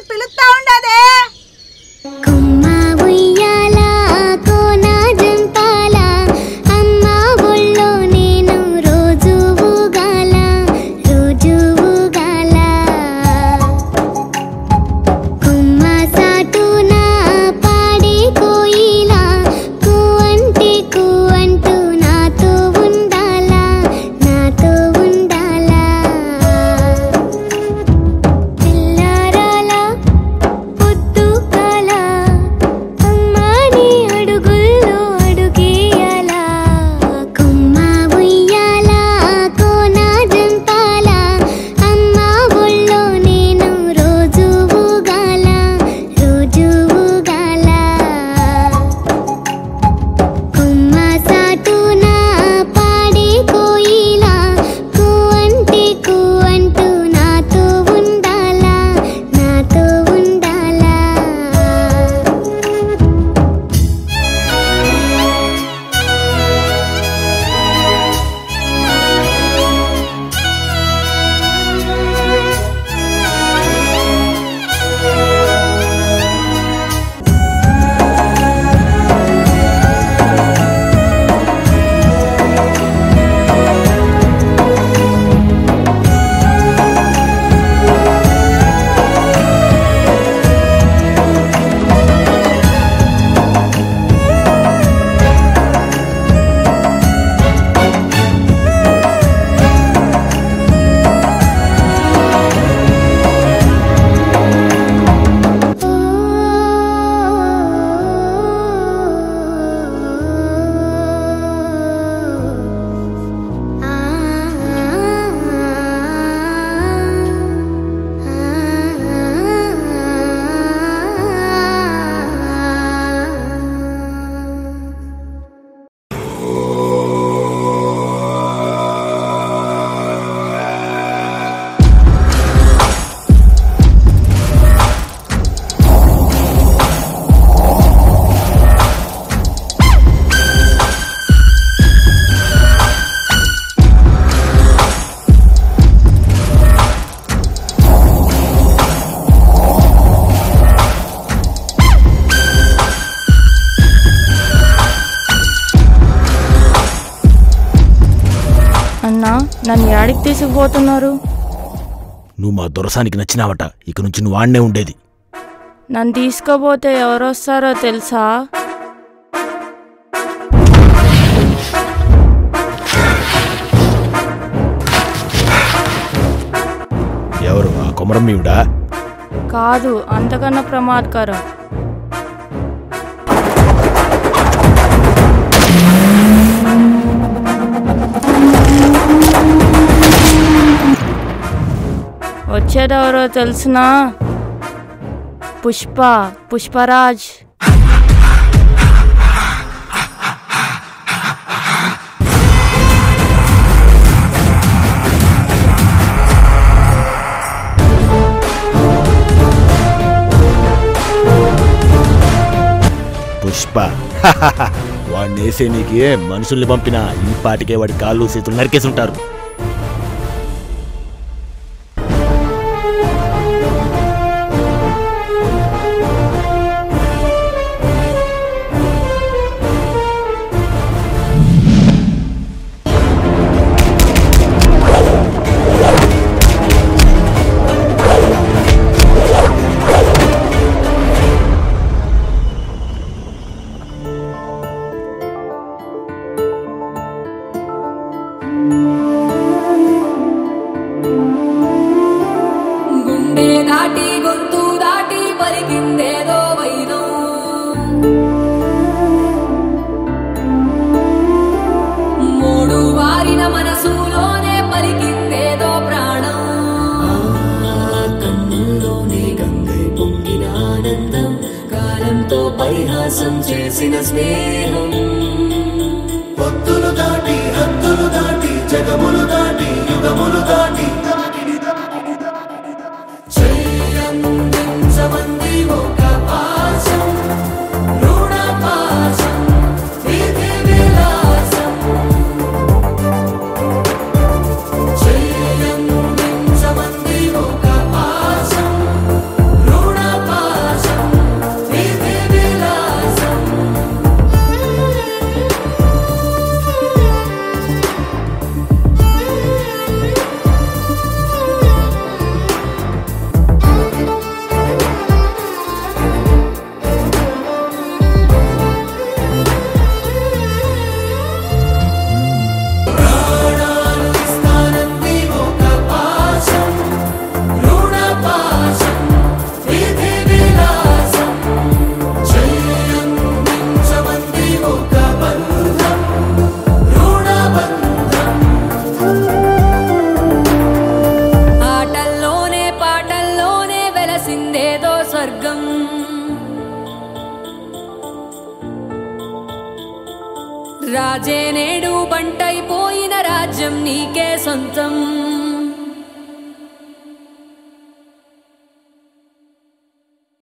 పిలుస్తా ఉండదే కుమ్మ ఉయ్యాల కోన జంపాల అమ్మ ఒళ్ళో నేను రోజు ఊగాల రోజు ఊగాల కుమ్మ సాటున పాడే కోయిలా కూ అంటే కూ అంటూ నాతో ఉండాలా నాతో ఉండాలా పిల్లారాలా పొద్దు కాల అమ్మాని అడుగుల్లో అడుగేయాల కుమ్మ ఉయ్యాల కోన జంపాల అమ్మ ఒళ్ళో నేను రోజు ఊగాల రోజు ఊగాల కుమ్మ సాటున పాడే కోయిలా కూ అంటే కూ అంటూ నాతో ఉండాలా నాతో ఉండాలా అన్నా నన్ను యాడికి తీసుకుపోతున్నారు నువ్వు మా దొరసానికి నచ్చినావట ఇక నుంచి నువ్వు ఆడనే ఉండేది నన్ను తీసుకుపోతే ఎవరొస్తారో తెలుసా ఎవరు ఆ కొమరమ్మీవుడా కాదు అంతకన్నా ప్రమాదకరం వచ్చేదెవరో తెలుసునా పుష్ప పుష్పరాజ్ పుష్ప వాడిని వేసే నీకే మనుషుల్ని పంపిన ఈ పాటికే వాడి కాళ్ళు చేతులు నరికేసి ఉంటారు గుండె దాటి గొంతు దాటి పలికిందేదో వైనం మూడు వారిన మనసులోనే పలికిందేదో ప్రాణం కన్నుల్లోనే గంగై పొంగిన ఆనందం కాలంతో పరిహాసం చేసిన స్నేహం పొత్తులు దాటి హద్దులు దాటి జగములు దాటి యుగములు దాటి చెయ్యందించమంది ఒక పాశం రుణ పాశం విధి విలాసం చెయ్యందించమంది ఒక పాశం రుణ స్వర్గం రాజే నేడు బంటైపోయిన రాజ్యం నీకే సొంతం